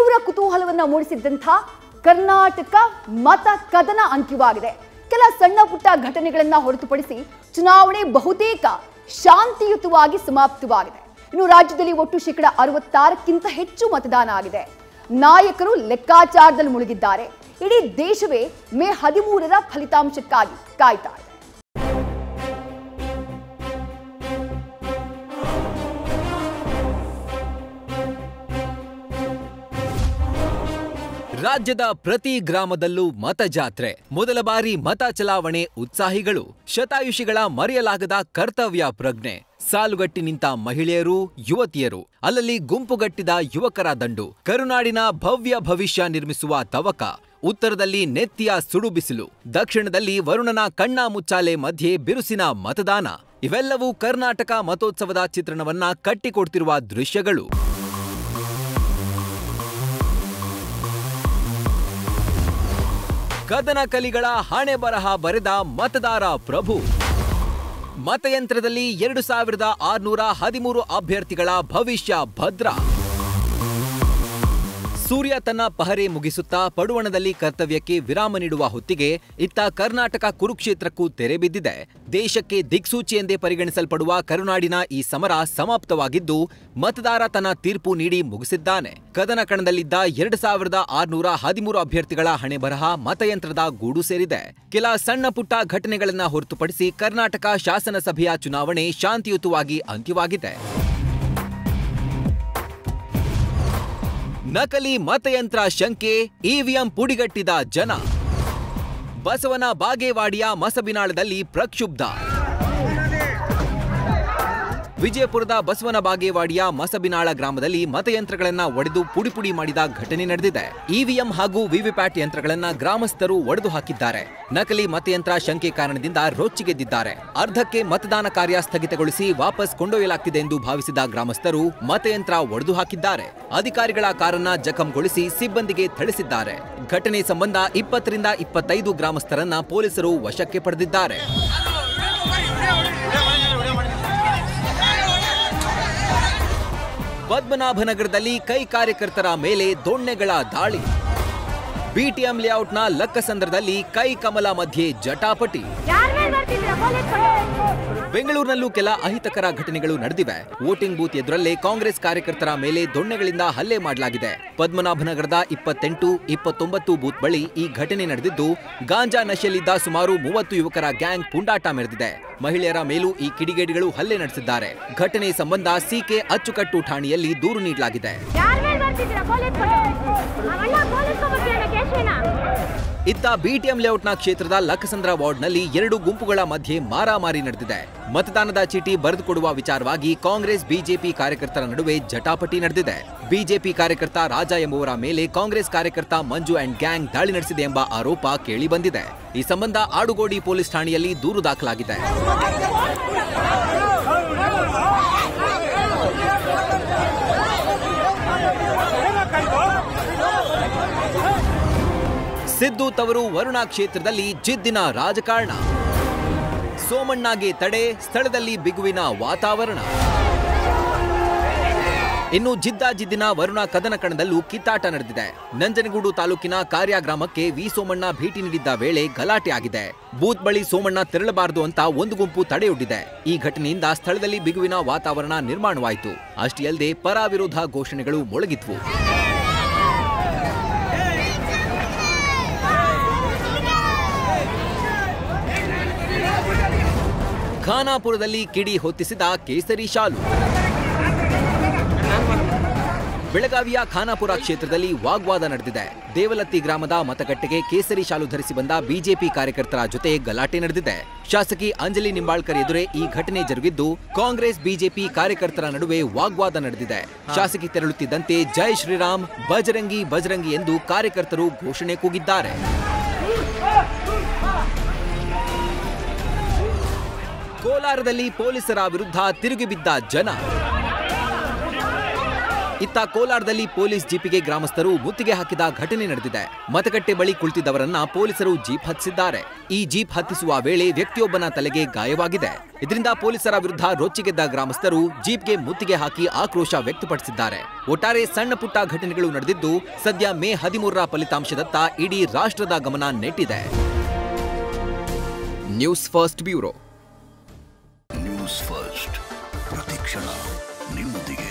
ತೀವ್ರ ಕುತೂಹಲವನ್ನ ಮೂಡಿಸಿದ್ದಂಥ ಕರ್ನಾಟಕ ಮತ ಕದನ ಅಂತ್ಯವಾಗಿದೆ ಕೆಲ ಸಣ್ಣ ಪುಟ್ಟ ಘಟನೆಗಳನ್ನ ಹೊರತುಪಡಿಸಿ ಚುನಾವಣೆ ಬಹುತೇಕ ಶಾಂತಿಯುತವಾಗಿ ಸಮಾಪ್ತವಾಗಿದೆ ಇನ್ನು ರಾಜ್ಯದಲ್ಲಿ ಒಟ್ಟು ಶೇಕಡ ಅರವತ್ತಾರಕ್ಕಿಂತ ಹೆಚ್ಚು ಮತದಾನ ಆಗಿದೆ ನಾಯಕರು ಲೆಕ್ಕಾಚಾರದಲ್ಲಿ ಮುಳುಗಿದ್ದಾರೆ ಇಡೀ ದೇಶವೇ ಮೇ ಹದಿಮೂರರ ಫಲಿತಾಂಶಕ್ಕಾಗಿ ಕಾಯ್ತಾ ಇದೆ ರಾಜ್ಯದ ಪ್ರತಿ ಗ್ರಾಮದಲ್ಲೂ ಮತಜಾತ್ರೆ ಮೊದಲ ಬಾರಿ ಮತ ಚಲಾವಣೆ ಉತ್ಸಾಹಿಗಳು ಶತಾಯುಷಿಗಳ ಮರೆಯಲಾಗದ ಕರ್ತವ್ಯ ಪ್ರಜ್ಞೆ ಸಾಲುಗಟ್ಟಿ ನಿಂತ ಮಹಿಳೆಯರು ಯುವತಿಯರು ಅಲ್ಲಲ್ಲಿ ಗುಂಪುಗಟ್ಟಿದ ಯುವಕರ ದಂಡು ಕರುನಾಡಿನ ಭವ್ಯ ಭವಿಷ್ಯ ನಿರ್ಮಿಸುವ ತವಕ ಉತ್ತರದಲ್ಲಿ ನೆತ್ತಿಯ ಸುಡು ಬಿಸಿಲು ದಕ್ಷಿಣದಲ್ಲಿ ವರುಣನ ಕಣ್ಣ ಮುಚ್ಚಾಲೆ ಮಧ್ಯೆ ಬಿರುಸಿನ ಮತದಾನ ಇವೆಲ್ಲವೂ ಕರ್ನಾಟಕ ಮತೋತ್ಸವದ ಚಿತ್ರಣವನ್ನ ಕಟ್ಟಿಕೊಡ್ತಿರುವ ದೃಶ್ಯಗಳು ಕದನ ಕಲಿಗಳ ಹಣೆ ಬರಹ ಬರೆದ ಮತದಾರ ಪ್ರಭು ಮತಯಂತ್ರದಲ್ಲಿ ಎರಡು ಸಾವಿರದ ಆರುನೂರ ಹದಿಮೂರು ಅಭ್ಯರ್ಥಿಗಳ ಭವಿಷ್ಯ ಭದ್ರ ಸೂರ್ಯ ತನ್ನ ಪಹರೆ ಮುಗಿಸುತ್ತಾ ಪಡುವಣದಲ್ಲಿ ಕರ್ತವ್ಯಕ್ಕೆ ವಿರಾಮ ನೀಡುವ ಹೊತ್ತಿಗೆ ಇತ್ತ ಕರ್ನಾಟಕ ಕುರುಕ್ಷೇತ್ರಕ್ಕೂ ತೆರೆ ಬಿದ್ದಿದೆ ದೇಶಕ್ಕೆ ದಿಕ್ಸೂಚಿ ಎಂದೇ ಪರಿಗಣಿಸಲ್ಪಡುವ ಕರುನಾಡಿನ ಈ ಸಮರ ಸಮಾಪ್ತವಾಗಿದ್ದು ಮತದಾರ ತನ್ನ ತೀರ್ಪು ನೀಡಿ ಮುಗಿಸಿದ್ದಾನೆ ಕದನ ಕಣದಲ್ಲಿದ್ದ ಎರಡು ಸಾವಿರದ ಆರುನೂರ ಹದಿಮೂರು ಅಭ್ಯರ್ಥಿಗಳ ಹಣೆ ಬರಹ ಮತಯಂತ್ರದ ಗೂಡು ಸೇರಿದೆ ಕೆಲ ಸಣ್ಣ ಪುಟ್ಟ ಘಟನೆಗಳನ್ನ ಹೊರತುಪಡಿಸಿ ಕರ್ನಾಟಕ ಶಾಸನಸಭೆಯ ಚುನಾವಣೆ ಶಾಂತಿಯುತವಾಗಿ ಅಂತ್ಯವಾಗಿದೆ ನಕಲಿ ಮತಯಂತ್ರ ಶಂಕೆ ಇವಿಎಂ ಪುಡಿಗಟ್ಟಿದ ಜನ ಬಸವನ ಬಾಗೇವಾಡಿಯ ಮಸಬಿನಾಳದಲ್ಲಿ ಪ್ರಕ್ಷುಬ್ಧ ವಿಜಯಪುರದ ಬಸವನ ಬಾಗೇವಾಡಿಯ ಮಸಬಿನಾಳ ಗ್ರಾಮದಲ್ಲಿ ಮತಯಂತ್ರಗಳನ್ನ ಒಡೆದು ಪುಡಿ ಪುಡಿ ಮಾಡಿದ ಘಟನೆ ನಡೆದಿದೆ ಇವಿಎಂ ಹಾಗೂ ವಿವಿಪ್ಯಾಟ್ ಯಂತ್ರಗಳನ್ನ ಗ್ರಾಮಸ್ಥರು ಒಡೆದು ಹಾಕಿದ್ದಾರೆ ನಕಲಿ ಮತಯಂತ್ರ ಶಂಕೆ ಕಾರಣದಿಂದ ರೊಚ್ಚಿಗೆದ್ದಿದ್ದಾರೆ ಅರ್ಧಕ್ಕೆ ಮತದಾನ ಕಾರ್ಯ ಸ್ಥಗಿತಗೊಳಿಸಿ ವಾಪಸ್ ಕೊಂಡೊಯ್ಯಲಾಗ್ತಿದೆ ಎಂದು ಭಾವಿಸಿದ ಗ್ರಾಮಸ್ಥರು ಮತಯಂತ್ರ ಒಡೆದು ಹಾಕಿದ್ದಾರೆ ಅಧಿಕಾರಿಗಳ ಕಾರನ್ನ ಜಖಂಗೊಳಿಸಿ ಸಿಬ್ಬಂದಿಗೆ ಥಳಿಸಿದ್ದಾರೆ ಘಟನೆ ಸಂಬಂಧ ಇಪ್ಪತ್ತರಿಂದ ಇಪ್ಪತ್ತೈದು ಗ್ರಾಮಸ್ಥರನ್ನ ಪೊಲೀಸರು ವಶಕ್ಕೆ ಪಡೆದಿದ್ದಾರೆ ಪದ್ಮನಾಭನಗರದಲ್ಲಿ ಕೈ ಕಾರ್ಯಕರ್ತರ ಮೇಲೆ ದೊಣ್ಣೆಗಳ ದಾಳಿ ಬಿಟಿಎಂ ಲೇಔಟ್ನ ಲಕ್ಕಸಂದ್ರದಲ್ಲಿ ಕೈ ಕಮಲ ಮಧ್ಯೆ ಜಟಾಪಟಿ ಯಾರ ಮೇಲೆ ಬರ್ತಿದ್ರ ಪೊಲೀಸ್ ಬೆಂಗಳೂರಿನಲ್ಲೂ ಕೆಲ ಅಹಿತಕರ ಘಟನೆಗಳು ನಡೆದಿವೆ ವೋಟಿಂಗ್ ಬೂತ್ ಎದುರಲ್ಲೇ ಕಾಂಗ್ರೆಸ್ ಕಾರ್ಯಕರ್ತರ ಮೇಲೆ ದೊಣ್ಣೆಗಳಿಂದ ಹಲ್ಲೆ ಮಾಡಲಾಗಿದೆ ಪದ್ಮನಾಭನಗರದ ಇಪ್ಪತ್ತೆಂಟು ಇಪ್ಪತ್ತೊಂಬತ್ತು ಬೂತ್ ಬಳಿ ಈ ಘಟನೆ ನಡೆದಿದ್ದು ಗಾಂಜಾ ನಶೆಯಲ್ಲಿದ್ದ ಸುಮಾರು ಮೂವತ್ತು ಯುವಕರ ಗ್ಯಾಂಗ್ ಪುಂಡಾಟ ಮೆರೆದಿದೆ ಮಹಿಳೆಯರ ಮೇಲೂ ಈ ಕಿಡಿಗೇಡಿಗಳು ಹಲ್ಲೆ ನಡೆಸಿದ್ದಾರೆ ಘಟನೆ ಸಂಬಂಧ ಸಿಕೆ ಅಚ್ಚುಕಟ್ಟು ಠಾಣೆಯಲ್ಲಿ ದೂರು ನೀಡಲಾಗಿದೆ ಯಾರ ಮೇಲೆ ಬರ್ತಿದ್ರ ಪೊಲೀಸ್ ಅವಣ್ಣ ಪೊಲೀಸ್ ಬರ್ತೀರ ಕೇಶವಿನ ಇತ್ತ ಬಿಟಿಎಂ ಲೇಔಟ್ನ ಕ್ಷೇತ್ರದ ಲಕ್ಕಸಂದ್ರ ವಾರ್ಡ್ನಲ್ಲಿ ಎರಡು ಗುಂಪುಗಳ ಮಧ್ಯೆ ಮಾರಾಮಾರಿ ನಡೆದಿದೆ ಮತದಾನದ ಚೀಟಿ ಬರೆದುಕೊಡುವ ವಿಚಾರವಾಗಿ ಕಾಂಗ್ರೆಸ್ ಬಿಜೆಪಿ ಕಾರ್ಯಕರ್ತರ ನಡುವೆ ಜಟಾಪಟಿ ನಡೆದಿದೆ ಬಿಜೆಪಿ ಕಾರ್ಯಕರ್ತ ರಾಜ ಎಂಬುವರ ಮೇಲೆ ಕಾಂಗ್ರೆಸ್ ಕಾರ್ಯಕರ್ತ ಮಂಜು ಅಂಡ್ ಗ್ಯಾಂಗ್ ದಾಳಿ ನಡೆಸಿದೆ ಎಂಬ ಆರೋಪ ಕೇಳಿ ಬಂದಿದೆ ಈ ಸಂಬಂಧ ಆಡುಗೋಡಿ ಪೊಲೀಸ್ ಠಾಣೆಯಲ್ಲಿ ದೂರು ದಾಖಲಾಗಿದೆ ಸಿದ್ದು ತವರು ವರುಣ ಕ್ಷೇತ್ರದಲ್ಲಿ ಜಿದ್ದಿನ ರಾಜಕಾರಣ ಸೋಮಣ್ಣಗೆ ತಡೆ ಸ್ಥಳದಲ್ಲಿ ಬಿಗುವಿನ ವಾತಾವರಣ ಇನ್ನು ಜಿದ್ದಾಜಿದ್ದಿನ ವರುಣ ಕದನ ಕಣದಲ್ಲೂ ಕಿತ್ತಾಟ ನಡೆದಿದೆ ನಂಜನಗೂಡು ತಾಲೂಕಿನ ಕಾರ್ಯ ಗ್ರಾಮಕ್ಕೆ ವಿ ಸೋಮಣ್ಣ ಭೇಟಿ ನೀಡಿದ್ದ ವೇಳೆ ಗಲಾಟೆ ಆಗಿದೆ ಬೂತ್ ಬಳಿ ಸೋಮಣ್ಣ ತೆರಳಬಾರದು ಅಂತ ಒಂದು ಗುಂಪು ತಡೆಯೊಡ್ಡಿದೆ ಈ ಘಟನೆಯಿಂದ ಸ್ಥಳದಲ್ಲಿ ಬಿಗುವಿನ ವಾತಾವರಣ ನಿರ್ಮಾಣವಾಯಿತು ಅಷ್ಟೇ ಅಲ್ಲದೆ ಪರ ವಿರೋಧ ಘೋಷಣೆಗಳು ಮೊಳಗಿದ್ವು ಖಾನಾಪುರದಲ್ಲಿ ಕಿಡಿ ಹೊತ್ತಿಸಿದ ಕೇಸರಿ ಶಾಲು ಬೆಳಗಾವಿಯ ಖಾನಾಪುರ ಕ್ಷೇತ್ರದಲ್ಲಿ ವಾಗ್ವಾದ ನಡೆದಿದೆ ದೇವಲತ್ತಿ ಗ್ರಾಮದ ಮತಗಟ್ಟೆಗೆ ಕೇಸರಿ ಶಾಲು ಧರಿಸಿ ಬಂದ ಬಿಜೆಪಿ ಕಾರ್ಯಕರ್ತರ ಜೊತೆ ಗಲಾಟೆ ನಡೆದಿದೆ ಶಾಸಕಿ ಅಂಜಲಿ ನಿಂಬಾಳ್ಕರ್ ಎದುರೇ ಈ ಘಟನೆ ಜರುಗಿದ್ದು ಕಾಂಗ್ರೆಸ್ ಬಿಜೆಪಿ ಕಾರ್ಯಕರ್ತರ ನಡುವೆ ವಾಗ್ವಾದ ನಡೆದಿದೆ ಶಾಸಕಿ ತೆರಳುತ್ತಿದ್ದಂತೆ ಜೈ ಶ್ರೀರಾಮ್ ಬಜರಂಗಿ ಬಜರಂಗಿ ಎಂದು ಕಾರ್ಯಕರ್ತರು ಘೋಷಣೆ ಕೂಗಿದ್ದಾರೆ ಕೋಲಾರದಲ್ಲಿ ಪೊಲೀಸರ ವಿರುದ್ಧ ತಿರುಗಿಬಿದ್ದ ಜನ ಇತ್ತ ಕೋಲಾರದಲ್ಲಿ ಪೊಲೀಸ್ ಜೀಪಿಗೆ ಗ್ರಾಮಸ್ಥರು ಮುತ್ತಿಗೆ ಹಾಕಿದ ಘಟನೆ ನಡೆದಿದೆ ಮತಗಟ್ಟೆ ಬಳಿ ಕುಳಿತಿದ್ದವರನ್ನ ಪೊಲೀಸರು ಜೀಪ್ ಹತ್ತಿಸಿದ್ದಾರೆ ಈ ಜೀಪ್ ಹತ್ತಿಸುವ ವೇಳೆ ವ್ಯಕ್ತಿಯೊಬ್ಬನ ತಲೆಗೆ ಗಾಯವಾಗಿದೆ ಇದರಿಂದ ಪೊಲೀಸರ ವಿರುದ್ಧ ರೊಚ್ಚಿಗೆದ್ದ ಗ್ರಾಮಸ್ಥರು ಜೀಪ್ಗೆ ಮುತ್ತಿಗೆ ಹಾಕಿ ಆಕ್ರೋಶ ವ್ಯಕ್ತಪಡಿಸಿದ್ದಾರೆ ಒಟ್ಟಾರೆ ಸಣ್ಣ ಪುಟ್ಟ ಘಟನೆಗಳು ನಡೆದಿದ್ದು ಸದ್ಯ ಮೇ ಹದಿಮೂರರ ಫಲಿತಾಂಶದತ್ತ ಇಡೀ ರಾಷ್ಟ್ರದ ಗಮನ ನೆಟ್ಟಿದೆ news first bureau news first ಪ್ರತಿಕ್ಷಣ ನಿಮ್ಮೊಂದಿಗೆ